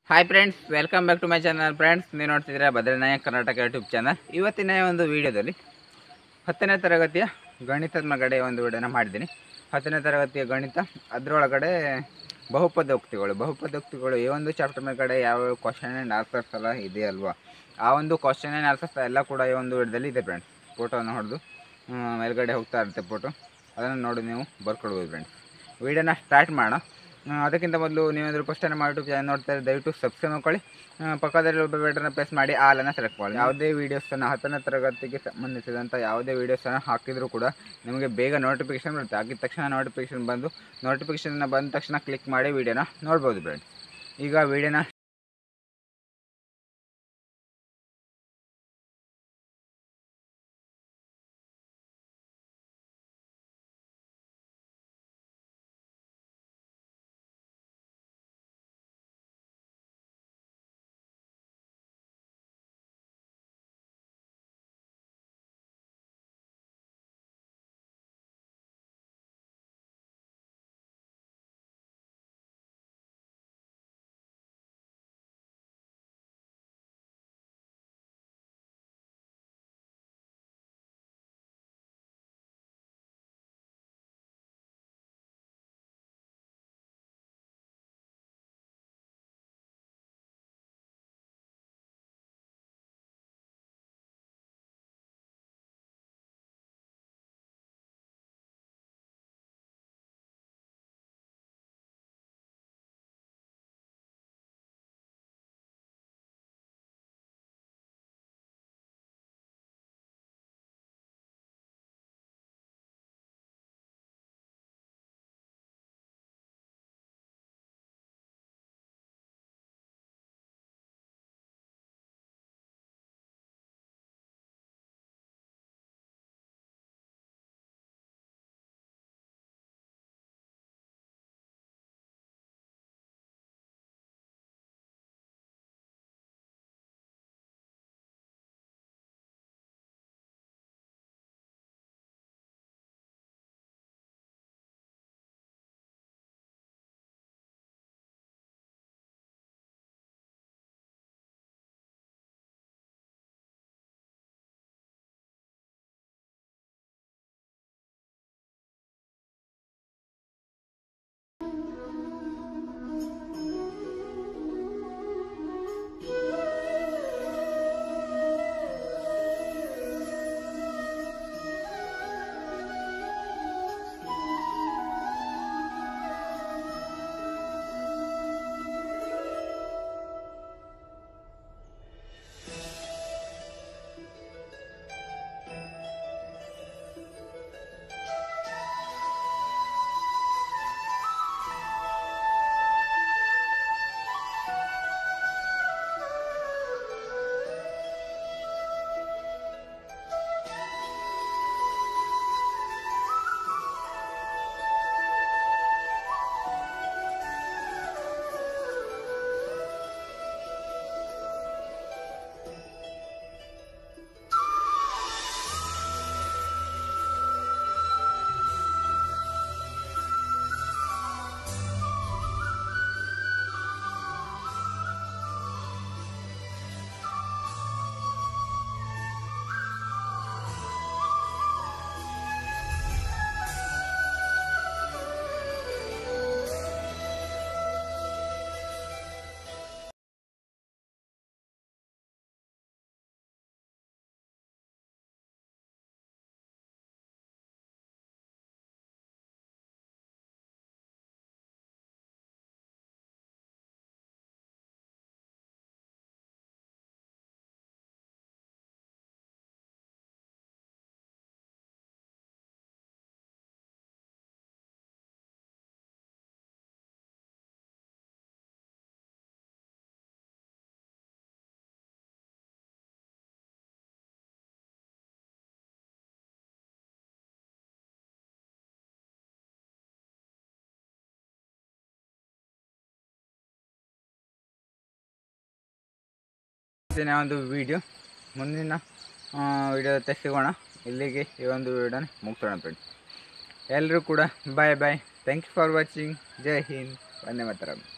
hi friends welcome back to my channel friends ನೀವು ನೋಡ್ತಿದ್ದೀರಾ ಬದ್ರನಾಯಕ್ Karnataka YouTube channel ಇವತ್ತಿನ ಒಂದು ವಿಡಿಯೋದಲ್ಲಿ ಹತ್ತನೇ ತರಗತಿಯ ಗಣಿತದ ಮಗಡೆ ಒಂದು ವಿಡಿಯೋನ ಮಾಡಿದ್ದೀನಿ ಹತ್ತನೇ ತರಗತಿಯ ಗಣಿತ ಅದರೊಳಗಡೆ ಬಹುಪದೋಕ್ತಿಗಳು ಬಹುಪದೋಕ್ತಿಗಳು ಈ ಒಂದು ಚಾಪ್ಟರ್ ಮೇಲ್ಗಡೆ ಯಾವ ಕ್ವಶನ್ ಆ್ಯಂಡ್ ಆನ್ಸರ್ಸ್ ಎಲ್ಲ ಇದೆ ಅಲ್ವಾ ಆ ಒಂದು ಕ್ವಶನ್ ಆ್ಯಂಡ್ ಆನ್ಸರ್ಸ್ ಎಲ್ಲ ಕೂಡ ಈ ಒಂದು ವಿಡಿಯೋದಲ್ಲಿ ಇದೆ ಫ್ರೆಂಡ್ಸ್ ಫೋಟೋನ ಹೊಡೆದು ಮೇಲ್ಗಡೆ ಹೋಗ್ತಾ ಇರುತ್ತೆ ಫೋಟೋ ಅದನ್ನು ನೋಡಿ ನೀವು ಬರ್ಕೊಡ್ಬೋದು ಫ್ರೆಂಡ್ಸ್ ವಿಡಿಯೋನ ಸ್ಟಾರ್ಟ್ ಮಾಡೋಣ ಆ, ಅದಕ್ಕಿಂತ ಮೊದಲು ನೀವೇನಾದರೂ ಫಸ್ಟ್ ಟೈಮ್ ಮಾಡಿ ಯೂಟ್ಯೂಬ್ ಚಾನಲ್ ನೋಡ್ತಾ ಇದ್ರೆ ದಯವಿಟ್ಟು ಸಬ್ಸ್ಕ್ರೈಬ್ ಮಾಡ್ಕೊಳ್ಳಿ ಆ, ಪಕ್ಕದಲ್ಲಿ ಒಬ್ಬ ಬೆಟರ್ನ ಪ್ರೆಸ್ ಮಾಡಿ ಆಲನ್ನು ಸೆಲೆಕ್ಟ್ ಮಾಡಿ ಯಾವುದೇ ವೀಡಿಯೋಸನ್ನು ಹತ್ತನೇ ತರಗತಿಗೆ ಸಂಬಂಧಿಸಿದಂಥ ಯಾವುದೇ ವೀಡಿಯೋಸನ್ನು ಹಾಕಿದರೂ ಕೂಡ ನಿಮಗೆ ಬೇಗ ನೋಟಿಫಿಕೇಶನ್ ಬರುತ್ತೆ ಹಾಕಿದ ತಕ್ಷಣ ನೋಟಿಫಿಕೇಶನ್ ಬಂದು ನೋಟಿಫಿಕೇಶನ್ ಬಂದ ತಕ್ಷಣ ಕ್ಲಿಕ್ ಮಾಡಿ ವೀಡಿಯೋನ ನೋಡ್ಬೋದು ಫ್ರೆಂಡ್ಸ್ ಈಗ ವೀಡಿಯೋನ ಇವತ್ತಿನ ಒಂದು ವಿಡಿಯೋ ಮುಂದಿನ ವಿಡಿಯೋ ಜೊತೆ ಸಿಗೋಣ ಇಲ್ಲಿಗೆ ಈ ಒಂದು ವಿಡಿಯೋನ ಮುಗಿಸೋಣ ಫ್ರೆಂಡ್ಸ್ ಎಲ್ಲರೂ ಕೂಡ bye bye thank you for watching Jai Hind Vande ಮಾತರಂ